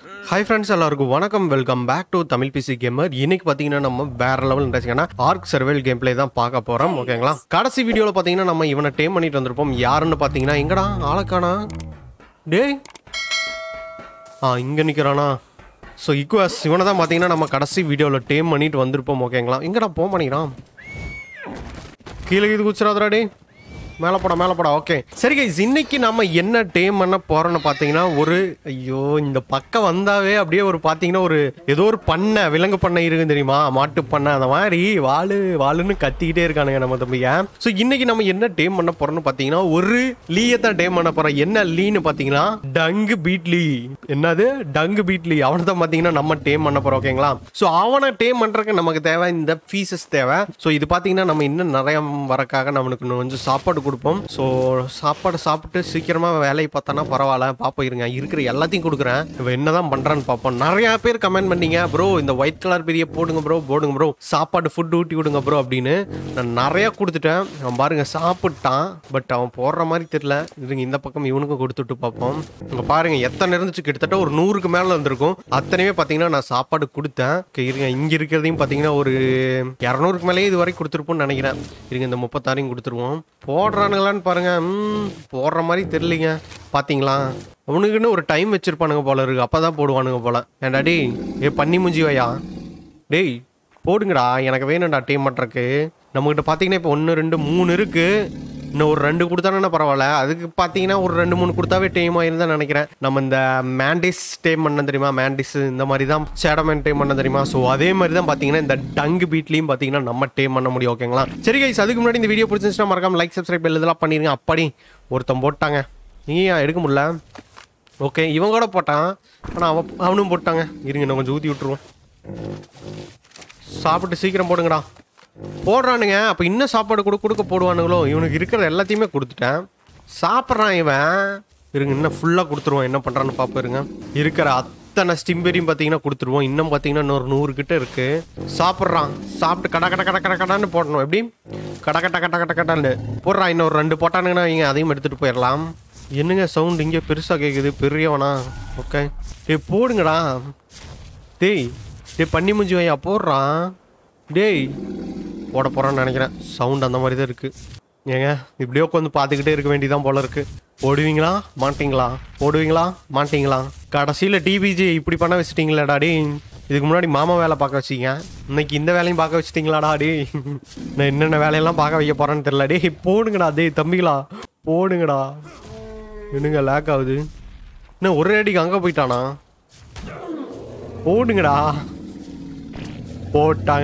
hi friends எல்லாருக்கும் வணக்கம் welcome back to Tamil PC gamer இன்னைக்கு பார்த்தீங்கன்னா நம்ம வேற லெவல் நினைச்சிங்கன்னா ஆர்க் சர்வேல் கேம் பிளே தான் பார்க்க போறோம் ஓகேங்களா கடைசி வீடியோவில் பார்த்தீங்கன்னா நம்ம இவனை டேம் பண்ணிட்டு வந்திருப்போம் யாருன்னு பார்த்தீங்கன்னா எங்கடா ஆளக்கானா டேய் ஆ இங்கே நிற்கிறானா ஸோ இக்குவாஸ் இவனை தான் பார்த்தீங்கன்னா நம்ம கடைசி வீடியோவில் டேம் பண்ணிட்டு வந்திருப்போம் ஓகேங்களா எங்கடா போக பண்ணிக்கிறான் கீழே இது குச்சிராதரா டே மேலே போடா மேலே போடா ஓகே சரி கைஸ் இன்னைக்கு நம்ம என்ன டேம் பண்ண போறோம்னு பார்த்தீங்கன்னா ஒரு ஐயோ இந்த பக்கம் வந்தாவே அப்படியே ஒரு பார்த்தீங்கன்னா ஒரு ஏதோ ஒரு பண்ணை விலங்கு பண்ணை இருக்கு தெரியுமா மாட்டு பண்ணை அந்த மாதிரி வாளு வாளுன்னு கத்திக்கிட்டே இருக்கானுங்க நம்ம தம்பிங்க ஸோ இன்னைக்கு நம்ம என்ன டேம் பண்ண போறோம்னு பார்த்தீங்கன்னா ஒரு லீயை தான் டேம் பண்ண போறோம் என்ன லீன்னு பார்த்தீங்கன்னா டங்கு பீட்லி என்னது டங்கு பீட்லி அவனை தான் பார்த்தீங்கன்னா நம்ம டேம் பண்ண போறோம் ஓகேங்களா ஸோ அவனை டேம் பண்றதுக்கு நமக்கு தேவை இந்த ஃபீஸஸ் தேவை ஸோ இது பார்த்தீங்கன்னா நம்ம இன்னும் நிறைய வரக்காக நம்மளுக்கு இன்னும் கொஞ்சம் சாப்பாடு கொடுப்போம் ஸோ சாப்பாடு சாப்பிட்டு சீக்கிரமா வேலையை பார்த்தானா பரவாயில்ல பாப்போம் இருங்க இருக்கிற எல்லாத்தையும் கொடுக்குறேன் இவன் என்னதான் பண்றான்னு பார்ப்போம் நிறைய பேர் கமெண்ட் பண்ணீங்க ப்ரோ இந்த ஒயிட் கலர் பெரிய போடுங்க ப்ரோ போடுங்க ப்ரோ சாப்பாடு ஃபுட் ஊட்டி விடுங்க ப்ரோ அப்படின்னு நான் நிறைய கொடுத்துட்டேன் அவன் பாருங்க சாப்பிட்டான் பட் அவன் போடுற மாதிரி தெரியல இருங்க இந்த பக்கம் இவனுக்கும் கொடுத்துட்டு பார்ப்போம் இங்க பாருங்க எத்தனை இருந்துச்சு கிட்டத்தட்ட ஒரு நூறுக்கு மேல இருந்திருக்கும் அத்தனையுமே பார்த்தீங்கன்னா நான் சாப்பாடு கொடுத்தேன் Okay, இருங்க இங்க இருக்கிறதையும் பார்த்தீங்கன்னா ஒரு இரநூறுக்கு மேலேயே இது வரைக்கும் கொடுத்துருப்போம்னு நினைக்கிறேன் இருங்க இந்த முப்பத்தாறையும் கொடுத்துருவோம் போடுறானுங்களான்னு பாருங்க ம், போடுற மாதிரி தெரியலீங்க பாத்தீங்களா அவனுக்குன்னு ஒரு டைம் வச்சிருப்பானுங்க போல இருக்கு அப்பதான் போடுவானுங்க போல ஏன்டா டேய் ஏ பண்ணி முஞ்சி வையா டேய் போடுங்கடா எனக்கு வேணும்டா டீம் பண்ணுறக்கு நம்மகிட்ட பார்த்தீங்கன்னா இப்போ ஒன்று ரெண்டு மூணு இருக்கு இன்னும் ஒரு ரெண்டு கொடுத்தானே பரவாயில்ல அதுக்கு பார்த்தீங்கன்னா ஒரு ரெண்டு மூணு கொடுத்தாவே டீம் ஆயிருந்தான் நினைக்கிறேன் நம்ம இந்த மேண்டிஸ் டேம் பண்ண தெரியுமா மேண்டிஸ் இந்த மாதிரி தான் சேடமேன் டேம் பண்ண தெரியுமா ஸோ அதே மாதிரி தான் பார்த்தீங்கன்னா இந்த டங்கு பீட்லையும் பார்த்தீங்கன்னா நம்ம டேம் பண்ண முடியும் ஓகேங்களா சரி கைஸ் அதுக்கு முன்னாடி இந்த வீடியோ பிடிச்சிருந்துச்சுன்னா மறக்காம லைக் சப்ஸ்கிரைப் இதெல்லாம் பண்ணிருங்க அப்படி ஒருத்தன் போட்டாங்க நீ ஏன் எடுக்க முடியல ஓகே இவன் கூட போட்டான் ஆனால் அவன் அவனும் போட்டாங்க இருங்க நான் கொஞ்சம் ஊற்றி விட்டுருவோம் சாப்பிட்டு சீக்கிரம் போடுங்கடா போடுறானுங்க அப்போ இன்னும் சாப்பாடு கொடு கொடுக்க போடுவானுங்களோ இவனுக்கு இருக்கிற எல்லாத்தையுமே கொடுத்துட்டேன் சாப்பிட்றான் இவன் இருங்க இன்னும் ஃபுல்லாக கொடுத்துருவான் என்ன பண்ணுறான்னு பார்ப்போம் இருங்க இருக்கிற அத்தனை ஸ்டிம்பெரியும் பார்த்தீங்கன்னா கொடுத்துருவோம் இன்னும் பார்த்தீங்கன்னா இன்னொரு நூறு கிட்ட இருக்கு சாப்பிட்றான் சாப்பிட்டு கட கட கட கட கடான்னு போடணும் எப்படி கட கட்ட கட்ட கட்ட கட்டான்னு போடுறான் இன்னொரு ரெண்டு போட்டானுங்கன்னா இங்கே அதையும் எடுத்துகிட்டு போயிடலாம் என்னங்க சவுண்ட் இங்கே பெருசாக கேட்குது பெரியவனா ஓகே டேய் போடுங்கடா டேய் டேய் பண்ணி முஞ்சி வையா போடுறான் டேய் போட போகிறான்னு நினைக்கிறேன் சவுண்ட் அந்த மாதிரி தான் இருக்குது ஏங்க இப்படியே உட்காந்து பார்த்துக்கிட்டே இருக்க வேண்டியதான் போல இருக்கு போடுவீங்களா மாட்டீங்களா போடுவீங்களா மாட்டீங்களா கடைசியில் டிபிஜி இப்படி பண்ண வச்சிட்டீங்களாடா டே இதுக்கு முன்னாடி மாமா வேலை பார்க்க வச்சிங்க இன்னைக்கு இந்த வேலையும் பார்க்க வச்சிட்டீங்களாடா டே நான் என்னென்ன வேலையெல்லாம் பார்க்க வைக்க போறேன்னு தெரியல டே போடுங்கடா டேய் தம்பிகளா போடுங்கடா என்னங்க லேக் ஆகுது என்ன ஒரே அடிக்கு அங்கே போயிட்டானா போடுங்கடா போட்டாங்க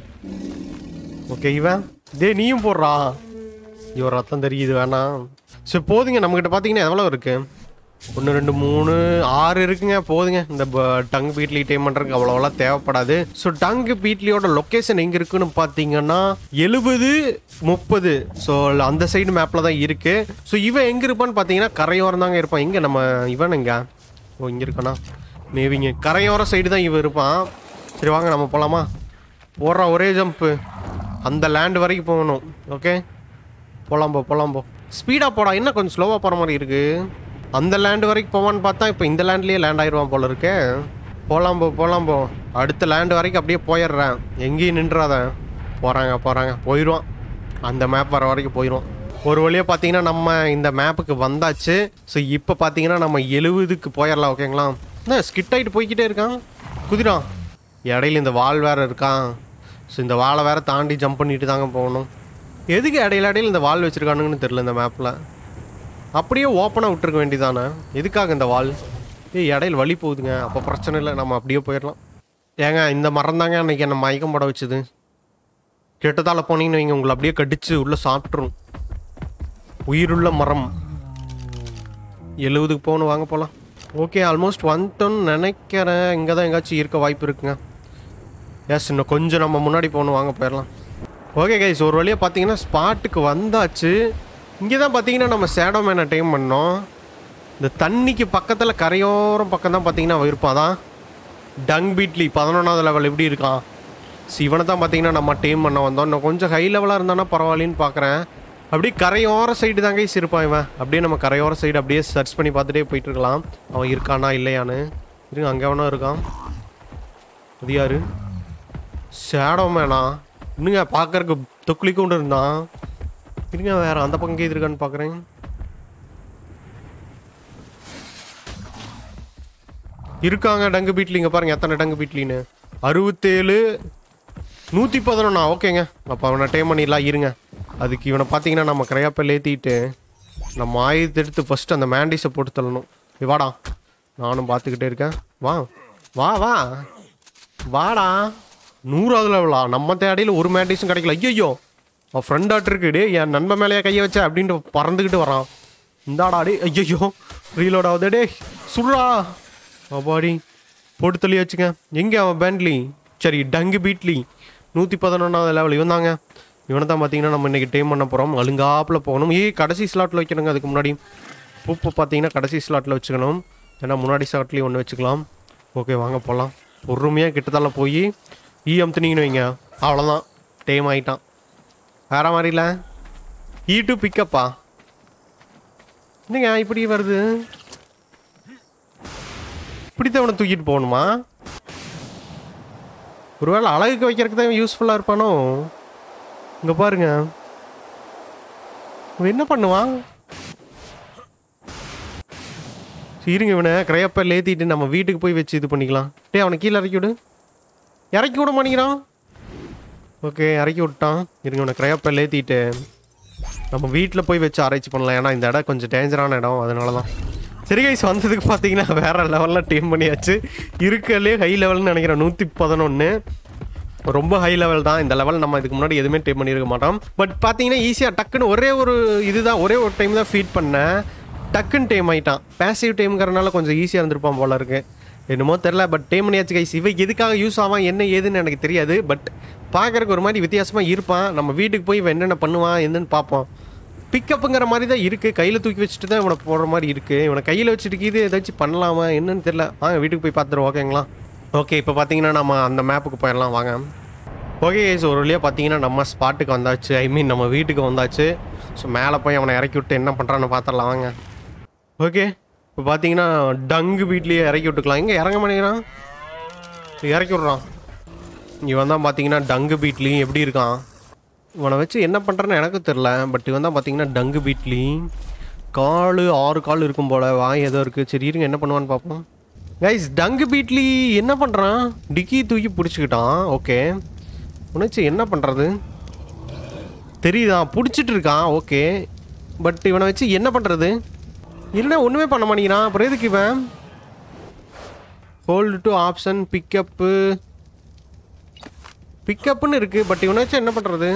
ஓகே இவன் டேய் நீயும் போடுறா இவன் ரத்தம் தெரியுது வேணாம் சரி போதுங்க நம்மக்கிட்ட பார்த்தீங்கன்னா எவ்வளோ இருக்கு ஒன்று ரெண்டு மூணு ஆறு இருக்குங்க போதுங்க இந்த டங் பீட்லி டைம் பண்ணுறதுக்கு அவ்வளோவெல்லாம் தேவைப்படாது ஸோ டங்கு பீட்லியோட லொக்கேஷன் எங்கே இருக்குன்னு பார்த்தீங்கன்னா எழுபது முப்பது ஸோ அந்த சைடு மேப்பில் தான் இருக்கு ஸோ இவன் எங்கே இருப்பான்னு பார்த்தீங்கன்னா கரையோரம் தாங்க இருப்பான் இங்கே நம்ம இவன் எங்க ஓ இங்கே இருக்கானா மேவிங்க கரையோர சைடு தான் இவன் இருப்பான் சரி வாங்க நம்ம போகலாமா போடுற ஒரே ஜம்ப்பு அந்த லேண்ட் வரைக்கும் போகணும் ஓகே போகலாம் போ போகலாம் போ ஸ்பீடாக போடா என்ன கொஞ்சம் ஸ்லோவாக போகிற மாதிரி இருக்கு அந்த லேண்ட் வரைக்கும் போவான்னு பார்த்தா இப்போ இந்த லேண்ட்லேயே லேண்ட் ஆயிடுவான் போல இருக்கே போகலாம் போ போகலாம் போ அடுத்த லேண்ட் வரைக்கும் அப்படியே போயிடுறேன் எங்கேயும் நின்றாத போகிறாங்க போகிறாங்க போயிடுவான் அந்த மேப் வர வரைக்கும் போயிடுவான் ஒரு வழியாக பார்த்தீங்கன்னா நம்ம இந்த மேப்புக்கு வந்தாச்சு ஸோ இப்போ பார்த்தீங்கன்னா நம்ம எழுபதுக்கு போயிடலாம் ஓகேங்களா என்ன ஸ்கிட் ஆகிட்டு போய்கிட்டே இருக்கான் குதிரான் இடையில இந்த வால் வேற இருக்கான் ஸோ இந்த வாழை வேற தாண்டி ஜம்ப் பண்ணிட்டு தாங்க போகணும் எதுக்கு இடையில இடையில இந்த வால் வச்சிருக்கானுங்கன்னு தெரியல இந்த மேப்பில் அப்படியே ஓப்பனாக விட்டுருக்க வேண்டியதானே எதுக்காக இந்த வால் ஏய் இடையில வழி போகுதுங்க அப்போ பிரச்சனை இல்லை நம்ம அப்படியே போயிடலாம் ஏங்க இந்த மரம் தாங்க அன்னைக்கு என்ன மயக்கம் போட வச்சுது கெட்டதால போனீங்கன்னு வைங்க உங்களை அப்படியே கடிச்சு உள்ளே சாப்பிட்ரும் உயிருள்ள மரம் எழுபதுக்கு போகணும் வாங்க போகலாம் ஓகே ஆல்மோஸ்ட் வந்துட்டோன்னு நினைக்கிறேன் இங்கே தான் எங்கேயாச்சும் இருக்க வாய்ப்பு இருக்குங்க எஸ் இன்னும் கொஞ்சம் நம்ம முன்னாடி போகணும் வாங்க போயிடலாம் ஓகே கைஸ் ஒரு வழியாக பார்த்தீங்கன்னா ஸ்பாட்டுக்கு வந்தாச்சு இங்கே தான் பார்த்தீங்கன்னா நம்ம சேடோ மேனை டைம் பண்ணோம் இந்த தண்ணிக்கு பக்கத்தில் கரையோரம் பக்கம் தான் பார்த்தீங்கன்னா அவன் இருப்பான் தான் டங் பீட்லி பதினொன்றாவது லெவல் எப்படி இருக்கான் சிவனை தான் பார்த்தீங்கன்னா நம்ம டீம் பண்ண வந்தோம் இன்னும் கொஞ்சம் ஹை லெவலாக இருந்தானா பரவாயில்லன்னு பார்க்குறேன் அப்படியே கரையோர சைடு தாங்க இருப்பான் இவன் அப்படியே நம்ம கரையோர சைடு அப்படியே சர்ச் பண்ணி பார்த்துட்டே போயிட்டு இருக்கலாம் அவன் இருக்கானா இல்லையான்னு இருங்க அங்கே எவனோ இருக்கான் அது யாரு ஷேடோ மேனா இன்னுங்க பார்க்கறக்கு தொக்குளி கொண்டு இருந்தான் இருங்க வேற அந்த பக்கம் எது இருக்கான்னு பார்க்குறேன் இருக்காங்க டங்கு பீட்லிங்க பாருங்க எத்தனை டங்கு பீட்லின்னு அறுபத்தேழு நூற்றி பதினொன்னா ஓகேங்க அப்போ அவனை டைம் பண்ணிடலாம் இருங்க அதுக்கு இவனை பார்த்தீங்கன்னா நம்ம கிரையாப்பில் ஏற்றிட்டு நம்ம ஆயுதத்தை எடுத்து ஃபஸ்ட்டு அந்த மேண்டிஸை போட்டு தள்ளணும் ஏய், வாடா நானும் பார்த்துக்கிட்டே இருக்கேன் வா வா வா வாடா நூறாவது லெவலா நம்ம தேடையில் ஒரு மேண்டிஸும் கிடைக்கல ஐயோ அவன் ஃப்ரெண்ட் ஆட்டு இருக்குடு என் நண்பன் மேலேயே கையை வச்ச அப்படின்ட்டு பறந்துக்கிட்டு வரான் இந்தாடா டே ஐயோ ரீலோட் ஆகுது டே சுடுறா அப்பாடி போட்டு தள்ளி வச்சுங்க எங்கே அவன் பேண்ட்லி சரி டங்கு பீட்லி நூற்றி பதினொன்றாவது லெவல் இவன் தாங்க இவனை தான் பார்த்தீங்கன்னா நம்ம இன்றைக்கி டைம் பண்ண போகிறோம் அழுங்காப்பில் போகணும் ஏய் கடைசி ஸ்லாட்டில் வைக்கணுங்க அதுக்கு முன்னாடி பூப்பு பார்த்தீங்கன்னா கடைசி ஸ்லாட்டில் வச்சுக்கணும் ஏன்னா முன்னாடி ஸ்லாட்லேயும் ஒன்று வச்சுக்கலாம் ஓகே வாங்க போகலாம் பொறுமையாக கிட்டத்தால போய் ஈ அமுத்துனீங்கன்னு வைங்க அவ்வளோதான் டைம் ஆகிட்டான் வேற மாதிரி இல்லை ஈ டு பிக்கப்பா என்னங்க இப்படி வருது இப்படித்தான் அவனை தூக்கிட்டு போகணுமா ஒருவேளை அழகுக்கு வைக்கிறதுக்கு தான் யூஸ்ஃபுல்லாக இருப்பானோ இங்கே பாருங்க இவன் என்ன பண்ணுவான் சரி, இருங்க இவனை கிரையப்பல் ஏற்றிட்டு நம்ம வீட்டுக்கு போய் வச்சு இது பண்ணிக்கலாம் டேய் அவனை கீழே இறக்கி விடு இறக்கி விட மாட்டேங்கிறான் ஓகே இறக்கி விட்டான் இருங்க இவனை கிரையப்பல் ஏற்றிட்டு நம்ம வீட்டில் போய் வச்சு ஆராய்ச்சி பண்ணலாம் ஏன்னா இந்த இடம் கொஞ்சம் டேஞ்சரான இடம் அதனால தான் சரி கைஸ் வந்ததுக்கு பார்த்தீங்கன்னா வேற லெவலில் டீம் பண்ணியாச்சு இருக்கலே ஹை லெவல்னு நினைக்கிறேன் நூற்றி பதினொன்று ரொம்ப ஹை லெவல் தான் இந்த லெவல் நம்ம இதுக்கு முன்னாடி எதுவுமே டீம் பண்ணியிருக்க மாட்டோம் பட் பார்த்தீங்கன்னா ஈஸியாக டக்குன்னு ஒரே ஒரு இதுதான் ஒரே ஒரு டைம் தான் ஃபீட் பண்ணேன் டக்குன்னு டைம் ஆயிட்டான் பேசிவ் டைம்ங்கிறனால கொஞ்சம் ஈஸியாக இருந்திருப்பான் போல இருக்கு என்னமோ தெரில பட் டைம் பண்ணியாச்சு கைஸ் இவன் எதுக்காக யூஸ் ஆவான் என்ன ஏதுன்னு எனக்கு தெரியாது பட் பார்க்கறதுக்கு ஒரு மாதிரி வித்தியாசமாக இருப்பான் நம்ம வீட்டுக்கு போய் இவன் என்னென்ன பண்ணுவான் என்னன்னு பார்ப்போம் பிக்கப்புங்கிற மாதிரி தான் இருக்குது கையில் தூக்கி வச்சுட்டு தான் இவனை போடுற மாதிரி இருக்குது இவனை கையில் வச்சுட்டு இது ஏதாச்சும் பண்ணலாமா என்னன்னு தெரில வாங்க வீட்டுக்கு போய் பார்த்துருவோம் ஓகேங்களா ஓகே இப்போ பார்த்தீங்கன்னா நம்ம அந்த மேப்புக்கு போயிடலாம் வாங்க ஓகே ஸோ ஒரு வழியாக பார்த்தீங்கன்னா நம்ம ஸ்பாட்டுக்கு வந்தாச்சு ஐ மீன் நம்ம வீட்டுக்கு வந்தாச்சு ஸோ மேலே போய் அவனை இறக்கி விட்டு என்ன பண்ணுறான்னு பார்த்துடலாம் வாங்க ஓகே இப்போ பார்த்தீங்கன்னா டங்கு வீட்லேயே இறக்கி விட்டுக்கலாம் இங்கே இறங்க மாட்டேங்கிறான் இறக்கி விட்றான் இவன் தான் பார்த்தீங்கன்னா டங்கு பீட்லேயும் எப்படி இருக்கான் இவனை வச்சு என்ன பண்ணுறேன்னு எனக்கு தெரில பட் இவன் தான் பார்த்தீங்கன்னா டங்கு பீட்லி கால் ஆறு கால் இருக்கும் போல் வாய் ஏதோ இருக்குது சரி இருங்க என்ன பண்ணுவான்னு பார்ப்போம் கைஸ் டங்கு பீட்லி என்ன பண்ணுறான் டிக்கி தூக்கி பிடிச்சிக்கிட்டான் ஓகே உனச்சு என்ன பண்ணுறது தெரியுதா பிடிச்சிட்டு இருக்கான் ஓகே பட் இவனை வச்சு என்ன பண்ணுறது இல்லை ஒன்றுமே பண்ண மாட்டேங்கிறான் அப்புறம் எதுக்கு இவன் ஹோல்டு டு ஆப்ஷன் பிக்கப்பு பிக்கப்புன்னு இருக்கு பட் இவனை வச்சு என்ன பண்ணுறது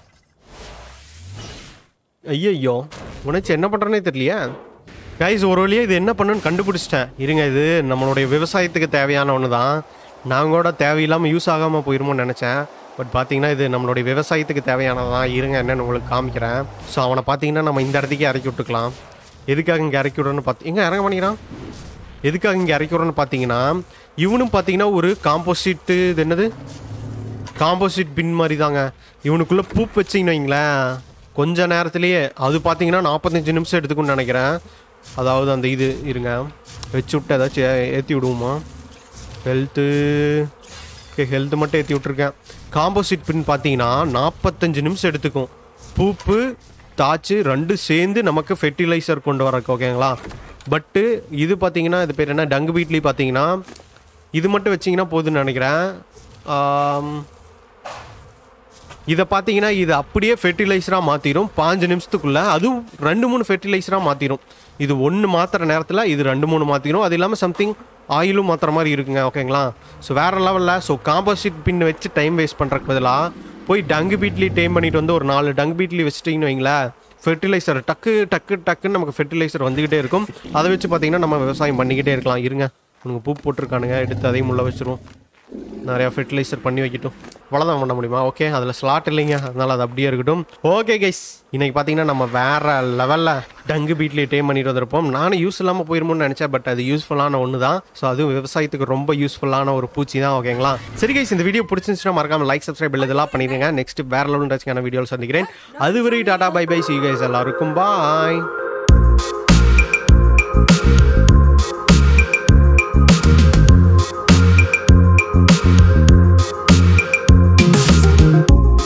ஐயோ உனச்சு என்ன பண்ணுறனே தெரியலையா கைஸ் ஒரு வழியா இது என்ன பண்ணுன்னு கண்டுபிடிச்சிட்டேன் இருங்க இது நம்மளுடைய விவசாயத்துக்கு தேவையான ஒன்று தான் நான் கூட தேவையில்லாமல் யூஸ் ஆகாமல் போயிருமோன்னு நினச்சேன் பட் பார்த்தீங்கன்னா இது நம்மளுடைய விவசாயத்துக்கு தேவையானதான் இருங்க என்னன்னு உங்களுக்கு காமிக்கிறேன் ஸோ அவனை பார்த்தீங்கன்னா நம்ம இந்த இடத்துக்கே இறக்கி விட்டுக்கலாம் எதுக்காக இங்கே இறக்கி விடணும்னு பார்த்து எங்கே இறங்க பண்ணிக்கிறான் எதுக்காக இங்கே இறக்கி விடணும்னு பார்த்தீங்கன்னா இவனும் பார்த்தீங்கன்னா ஒரு காம்போசிட்டு இது என்னது காம்போசிட் பின் மாதிரி தாங்க இவனுக்குள்ளே பூப் வச்சிங்கன்னு வைங்களேன் கொஞ்ச நேரத்திலேயே அது பார்த்தீங்கன்னா நாற்பத்தஞ்சு நிமிஷம் எடுத்துக்குன்னு நினைக்கிறேன் அதாவது அந்த இது இருங்க வச்சு விட்டு ஏதாச்சும் ஏ- ஏற்றி விடுவோமா ஹெல்த்து ஓகே ஹெல்த்து மட்டும் ஏற்றி விட்ருக்கேன் காம்போசிட் பின் பார்த்தீங்கன்னா நாற்பத்தஞ்சு நிமிஷம் எடுத்துக்கும் பூப்பு தாச்சு ரெண்டு சேர்ந்து நமக்கு ஃபெர்டிலைசர் கொண்டு வரக்கு ஓகேங்களா பட்டு இது பார்த்தீங்கன்னா இது பேர் என்ன டங்கு வீட்லி பார்த்தீங்கன்னா இது மட்டும் வச்சிங்கன்னா போதும்னு நினைக்கிறேன் ஆம், இதை பார்த்தீங்கன்னா இது அப்படியே ஃபெர்டிலைசராக மாற்றிடும் பாஞ்சு நிமிஷத்துக்குள்ளே அதுவும் ரெண்டு மூணு ஃபெர்டிலைசராக மாற்றிடும் இது ஒன்று மாற்றுற நேரத்தில் இது ரெண்டு மூணு மாற்றிடும் அது இல்லாமல் சம்திங் ஆயிலும் மாற்றுற மாதிரி இருக்குங்க ஓகேங்களா ஸோ வேறு லெவலில் ஸோ காம்போசிட் பின் வச்சு டைம் வேஸ்ட் பண்ணுறக்கு பதிலாக போய் டங்கு பீட்லி டைம் பண்ணிட்டு வந்து ஒரு நாலு டங்கு பீட்லி வச்சுட்டிங்கன்னு வைங்களேன் ஃபெர்டிலைசர் டக்கு டக்கு டக்குன்னு நமக்கு ஃபெர்டிலைசர் வந்துக்கிட்டே இருக்கும் அதை வச்சு பார்த்தீங்கன்னா நம்ம விவசாயம் பண்ணிக்கிட்டே இருக்கலாம் இருங்க உனக்கு பூ போட்டிருக்கானுங்க எடுத்து அதையும் உள்ள வச்சிருவோம் நிறையா ஃபெர்டிலைசர் பண்ணி வைக்கட்டும் அவ்வளோதான் பண்ண முடியுமா ஓகே அதில் ஸ்லாட் இல்லைங்க அதனால் அது அப்படியே இருக்கட்டும் ஓகே கைஸ் இன்னைக்கு பார்த்தீங்கன்னா நம்ம வேற லெவலில் டங்கு பீட்லேயே டேம் பண்ணிட்டு வந்திருப்போம் நானும் யூஸ் இல்லாமல் போயிருமோன்னு நினச்சேன் பட் அது யூஸ்ஃபுல்லான ஒன்று தான் ஸோ அதுவும் விவசாயத்துக்கு ரொம்ப யூஸ்ஃபுல்லான ஒரு பூச்சி தான் ஓகேங்களா சரி கைஸ் இந்த வீடியோ பிடிச்சிருந்துச்சுன்னா மறக்காம லைக் சப்ஸ்கிரைப் இதெல்லாம் பண்ணிடுங்க நெக்ஸ்ட் வேற லெவல் டச்சுக்கான வீடியோவில் சந்திக்கிறேன் அதுவரை tata bye bye see guys எல்லாருக்கும் பாய்